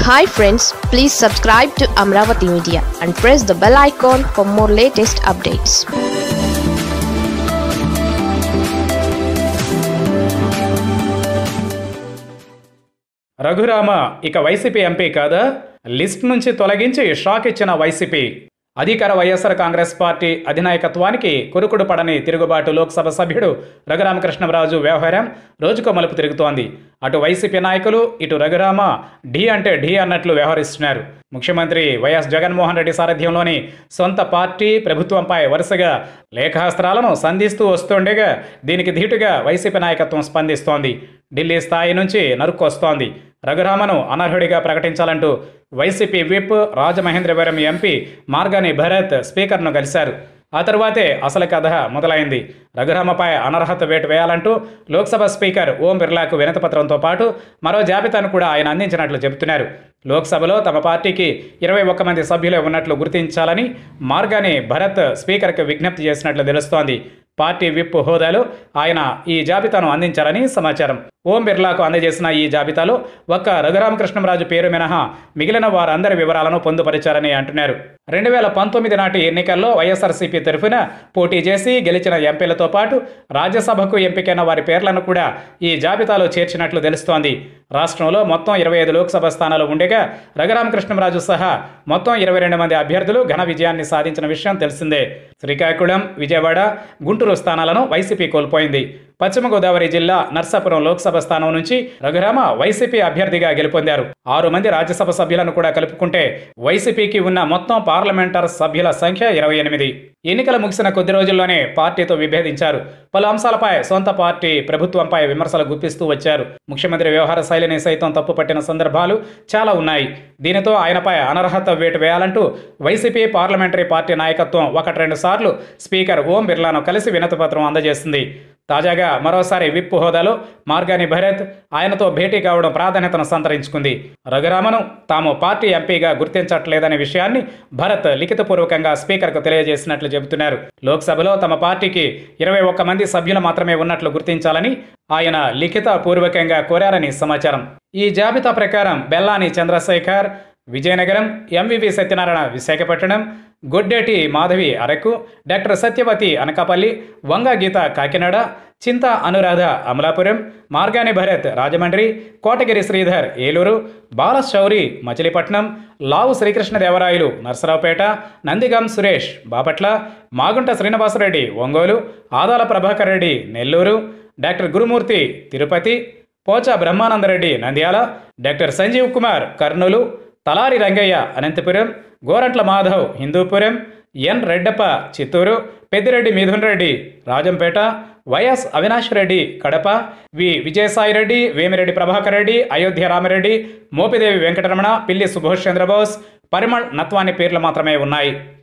hi friends please subscribe to Amaravati media and press the bell icon for more latest updates Raghurama ఇక YCP MP కాదా list నుంచి తొలగించి shock ఇచ్చిన YCP అధికార YSR congress party అధినాయకత్వానికి కొరుకుడు పడని తిరుగుబాటు లోక్సభ సభ్యుడు రఘురామకృష్ణరాజు వ్యవహారం రోజుకో మలుపు తిరుగుతోంది అటు వైసీపీ నాయకులు ఇటు రఘురామ ఢీ అంటే ఢీ అన్నట్లు వ్యవహరిస్తున్నారు ముఖ్యమంత్రి వైఎస్ జగన్మోహన్ రెడ్డి సారథ్యంలోని సొంత పార్టీ ప్రభుత్వంపై వరుసగా లేఖాస్త్రాలను సంధిస్తూ వస్తుండగా దీనికి ధీటుగా వైసీపీ నాయకత్వం స్పందిస్తోంది ఢిల్లీ స్థాయి నుంచి నరుక్కొస్తోంది రఘురామను అనర్హుడిగా ప్రకటించాలంటూ YCP whip Rajamahendravaram MP Margani Bharat స్పీకర్ను కలిశారు ఆ తరువాతే అసలు కథ మొదలైంది రఘురామపై అనర్హత వేటు వేయాలంటూ లోక్సభ స్పీకర్ ఓం బిర్లాకు వినతిపత్రంతో పాటు మరో జాబితాను కూడా ఆయన అందించినట్లు చెబుతున్నారు లోక్సభలో తమ పార్టీకి ఇరవై ఒక్క మంది సభ్యులే ఉన్నట్లు గుర్తించాలని మార్గాని భరత్ స్పీకర్కు విజ్ఞప్తి చేసినట్లు తెలుస్తోంది పార్టీ విప్ హోదాలో ఆయన ఈ జాబితాను అందించారని సమాచారం ఓం బిర్లాకు అందజేసిన ఈ జాబితాలో ఒక్క రఘురామకృష్ణంరాజు పేరు మినహా మిగిలిన వారందరి వివరాలను పొందుపరిచారని అంటున్నారు రెండు వేల పంతొమ్మిది నాటి ఎన్నికల్లో వైఎస్ఆర్సీపీ తరఫున పోటీ చేసి గెలిచిన ఎంపీలతో పాటు రాజ్యసభకు ఎంపికైన వారి పేర్లను కూడా ఈ జాబితాలో చేర్చినట్లు తెలుస్తోంది రాష్ట్రంలో మొత్తం ఇరవై ఐదు లోక్సభ స్థానాలు ఉండగా రఘురామకృష్ణంరాజు సహా మొత్తం ఇరవై రెండు మంది అభ్యర్థులు ఘన విజయాన్ని సాధించిన విషయం తెలిసిందే శ్రీకాకుళం విజయవాడ గుంటూరు స్థానాలను వైసీపీ కోల్పోయింది పశ్చిమ గోదావరి జిల్లా నర్సాపురం లోక్సభ స్థానం నుంచి రఘురామ వైసీపీ అభ్యర్థిగా గెలుపొందారు ఆరు మంది రాజ్యసభ సభ్యులను కూడా కలుపుకుంటే వైసీపీకి ఉన్న మొత్తం పార్లమెంటర్ సభ్యుల సంఖ్య ఇరవై ఎనిమిది ఎన్నికలు ముగిసిన కొద్ది రోజుల్లోనే పార్టీతో విభేదించారు పలు అంశాలపై సొంత పార్టీ ప్రభుత్వంపై విమర్శలు గుప్పిస్తూ వచ్చారు ముఖ్యమంత్రి వ్యవహార శైలిని సైతం తప్పుపట్టిన సందర్భాలు చాలా ఉన్నాయి దీనితో ఆయనపై అనర్హత వేటు వేయాలంటూ వైసీపీ పార్లమెంటరీ పార్టీ నాయకత్వం ఒకటి రెండు సార్లు స్పీకర్ ఓం బిర్లాను కలిసి వినతిపత్రం అందజేసింది తాజాగా మరోసారి విప్ హోదాలో మార్గాని భరత్ ఆయనతో భేటీ కావడం ప్రాధాన్యతను సంతరించుకుంది రఘురామను తాము పార్టీ ఎంపీగా గుర్తించట్లేదనే విషయాన్ని భరత్ లిఖితపూర్వకంగా స్పీకర్కు తెలియజేసినట్లు చెబుతున్నారు లోక్సభలో తమ పార్టీకి ఇరవై ఒక్క మంది సభ్యులు మాత్రమే ఉన్నట్లు గుర్తించాలని ఆయన లిఖిత పూర్వకంగా కోరారని సమాచారం ఈ జాబితా ప్రకారం Bellani Chandrasekhar Vizianagaram MVV Satyanarayana Visakhapatnam Goddeti Madhavi Araku doctor Satyavathi Anakapalli Vanga Geetha Kakinada Chinta Anuradha Amalapuram Margani Bharat Rajahmundry Kotagiri Sridhar Eluru Balashowry Machilipatnam Lavu Srikrishnadevarayalu Narasaraopet Nandigam Suresh Bapatla Magunta Srinivasareddy Ongole Adala Prabhakar Reddy Nellore doctor Gurumurthy Tirupati Pocha Brahmanandareddy Nandyal doctor Sanjeev Kumar Kurnool Talari Rangaiah Anantapur Gorantla Madhav Hindupur N Reddeppa Chittoor Peddireddy Mithun Reddy Rajampet YS Avinash Reddy Kadapa వి విజయసాయిరెడ్డి వేమిరెడ్డి ప్రభాకర్ రెడ్డి అయోధ్య రామిరెడ్డి మోపిదేవి వెంకటరమణ పిల్లి సుభాష్ చంద్రబోస్ పరిమళ్ నత్వాని పేర్లు మాత్రమే ఉన్నాయి